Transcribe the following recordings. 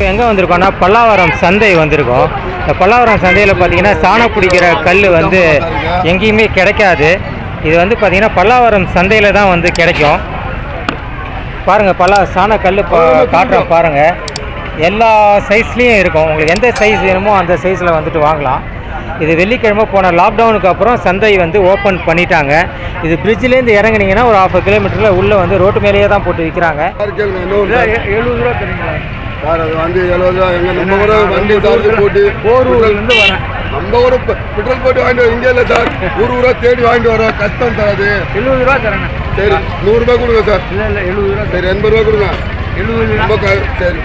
எங்கே வந்திருக்கோம்னா பல்லாவரம் சந்தை வந்திருக்கோம் இந்த பல்லாவரம் சந்தையில் பார்த்தீங்கன்னா சாணம் பிடிக்கிற கல் வந்து எங்கேயுமே கிடைக்காது இது வந்து பார்த்தீங்கன்னா பல்லாவரம் சந்தையில் தான் வந்து கிடைக்கும் பாருங்கள் பல்லா சாண கல் பா காட்டுறோம் பாருங்கள் எல்லா சைஸ்லேயும் இருக்கும் உங்களுக்கு எந்த சைஸ் வேணுமோ அந்த சைஸில் வந்துட்டு வாங்கலாம் இது வெள்ளிக்கிழமை போன லாக்டவுனுக்கு அப்புறம் சந்தை வந்து ஓப்பன் பண்ணிட்டாங்க இது பிரிட்ஜிலேருந்து இறங்குனீங்கன்னா ஒரு ஹாஃப் கிலோமீட்டரில் உள்ளே வந்து ரோட்டு மேலேயே தான் போட்டு விற்கிறாங்க சார் கேளுங்க இன்னொரு சார். எழுபது ரூபா தரீங்களா சார் அது வந்து எழுபது ரூபா எங்க நம்ம கூட வண்டி சார்ஜ் போட்டு போரூர்லேருந்து வரேன் நம்ம கூட பெ- பெட்ரோல் போட்டு வாங்கிட்டு வரோம் இங்கே இல்லை சார் ஊர் ஊரா தேடி வாங்கிட்டு வரோம் கஷ்டம் சார் அது எழுபது ரூபா தரேண்ணே சரி நூறுரூபா கொடுங்க சார் இல்லை இல்லை எழுபது ரூபா சரி எண்பது ரூபா கொடுங்க எழுபது ரூபா ரொம்ப க- சரி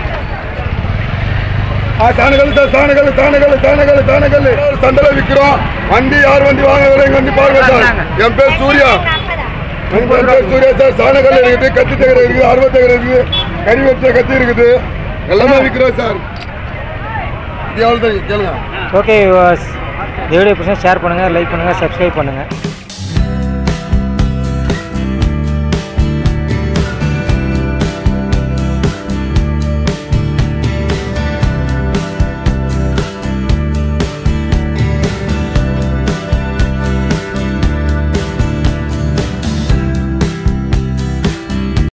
ஆ சாணகல் சார் சாணகல் சாணகல் சாணகல் சாணகல் சந்தையில் விற்கிறோம் வண்டி யார் வண்டி வாங்க வர இங்க வந்து பாருங்க சார் என் பேர் சூர்யா என் பேர் சூர்யா சார் சாணகல் இருக்குது கத்தி தகர இருக்குது அறுபது தகர இருக்குது கறி வச்ச கத்தி இருக்குது எல்லாமே விற்கிறோம் சார் இது எவ்வளோ தான் கேளுங்க ஓகே இந்த வீடியோ பிடிச்சா ஷேர் பண்ணுங்கள் லைக் பண்ணுங்கள் சப்ஸ்கிரைப் பண்ணுங்கள்